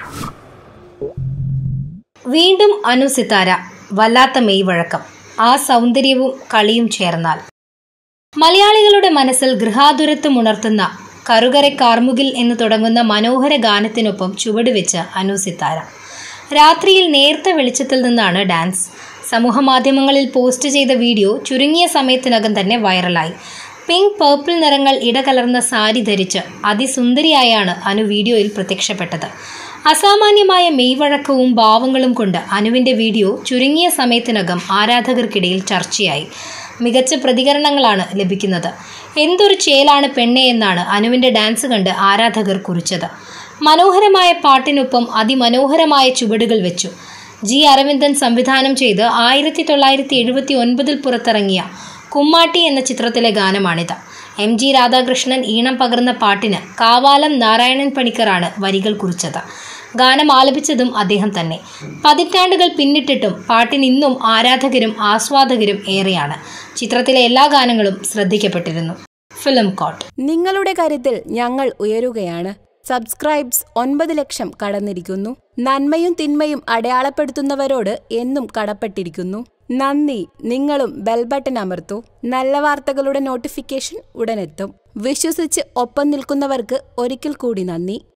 വീണ്ടും അനു സിത്താര വല്ലാത്ത മെയ്വഴക്കം ആ സൗന്ദര്യവും കളിയും ചേർന്നാൽ മലയാളികളുടെ മനസ്സിൽ ഗൃഹാതുരത്വം ഉണർത്തുന്ന കറുകരെ കാർമുകിൽ എന്ന് തുടങ്ങുന്ന മനോഹര ഗാനത്തിനൊപ്പം ചുവടുവെച്ച അനു സിത്താര രാത്രിയിൽ നേർത്ത വെളിച്ചത്തിൽ നിന്നാണ് ഡാൻസ് സമൂഹമാധ്യമങ്ങളിൽ പോസ്റ്റ് ചെയ്ത വീഡിയോ ചുരുങ്ങിയ സമയത്തിനകം തന്നെ വൈറലായി പിങ്ക് പേർപ്പിൾ നിറങ്ങൾ ഇടകലർന്ന സാരി ധരിച്ച് അതിസുന്ദരിയായാണ് അനു വീഡിയോയിൽ പ്രത്യക്ഷപ്പെട്ടത് അസാമാന്യമായ മെയ്വഴക്കവും ഭാവങ്ങളും കൊണ്ട് അനുവിൻ്റെ വീഡിയോ ചുരുങ്ങിയ സമയത്തിനകം ആരാധകർക്കിടയിൽ ചർച്ചയായി മികച്ച പ്രതികരണങ്ങളാണ് ലഭിക്കുന്നത് എന്തൊരു ചേലാണ് പെണ്ണെ എന്നാണ് അനുവിൻ്റെ ഡാൻസ് കണ്ട് ആരാധകർ കുറിച്ചത് മനോഹരമായ പാട്ടിനൊപ്പം അതിമനോഹരമായ ചുവടുകൾ വെച്ചു ജി അരവിന്ദൻ സംവിധാനം ചെയ്ത് ആയിരത്തി തൊള്ളായിരത്തി എഴുപത്തി ഒൻപതിൽ പുറത്തിറങ്ങിയ കുമ്മാട്ടി എന്ന ചിത്രത്തിലെ ഗാനമാണിത് എം ജി രാധാകൃഷ്ണൻ ഈണം പകർന്ന പാട്ടിന് കാവാലം നാരായണൻ പണിക്കറാണ് വരികൾ കുറിച്ചത് ഗാനം ആലപിച്ചതും അദ്ദേഹം തന്നെ പതിറ്റാണ്ടുകൾ പിന്നിട്ടിട്ടും പാട്ടിന് ഇന്നും ആരാധകരും ആസ്വാദകരും ഏറെയാണ് ചിത്രത്തിലെ എല്ലാ ഗാനങ്ങളും ശ്രദ്ധിക്കപ്പെട്ടിരുന്നു ഫിലിം കോട്ട് നിങ്ങളുടെ കാര്യത്തിൽ ഞങ്ങൾ ഉയരുകയാണ് സബ്സ്ക്രൈബ്സ് ഒൻപത് ലക്ഷം കടന്നിരിക്കുന്നു നന്മയും തിന്മയും അടയാളപ്പെടുത്തുന്നവരോട് എന്നും കടപ്പെട്ടിരിക്കുന്നു നന്ദി നിങ്ങളും ബെൽ ബട്ടൺ അമർത്തൂ നല്ല വാർത്തകളുടെ നോട്ടിഫിക്കേഷൻ ഉടനെത്തും വിശ്വസിച്ച് ഒപ്പം നിൽക്കുന്നവർക്ക് ഒരിക്കൽ കൂടി നന്ദി